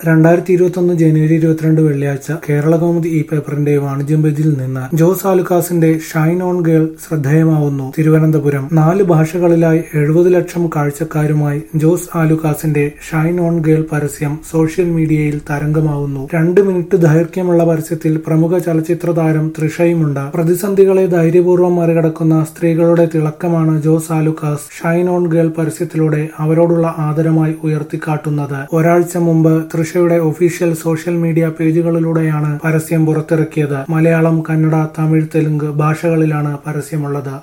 രണ്ടായിരത്തി ഇരുപത്തൊന്ന് ജനുവരി ഇരുപത്തിരണ്ട് വെള്ളിയാഴ്ച കേരളകൗമുദി ഈ പേപ്പറിന്റെ വാണിജ്യം പേജിൽ നിന്ന് ജോസ് ആലുക്കാസിന്റെ ഷൈൻ ഓൺ ഗേൾ ശ്രദ്ധേയമാവുന്നു തിരുവനന്തപുരം നാല് ഭാഷകളിലായി എഴുപത് ലക്ഷം കാഴ്ചക്കാരുമായി ജോസ് ആലുക്കാസിന്റെ ഷൈൻ ഓൺ ഗേൾ പരസ്യം സോഷ്യൽ മീഡിയയിൽ തരംഗമാവുന്നു രണ്ട് മിനിറ്റ് ദൈർഘ്യമുള്ള പരസ്യത്തിൽ പ്രമുഖ ചലച്ചിത്ര താരം തൃഷയുമുണ്ട് പ്രതിസന്ധികളെ ധൈര്യപൂർവ്വം മറികടക്കുന്ന സ്ത്രീകളുടെ തിളക്കമാണ് Jose Alukkas shine on girl പരസ്യത്തിലൂടെ അവരോടുള്ള ആദരമായി ഉയർത്തിക്കാട്ടുന്നത് ഒരാഴ്ച മുമ്പ് തൃഷയുടെ ഒഫീഷ്യൽ സോഷ്യൽ മീഡിയ പേജുകളിലൂടെയാണ് പരസ്യം പുറത്തിറക്കിയത് മലയാളം കന്നഡ തമിഴ് തെലുങ്ക് ഭാഷകളിലാണ് പരസ്യമുള്ളത്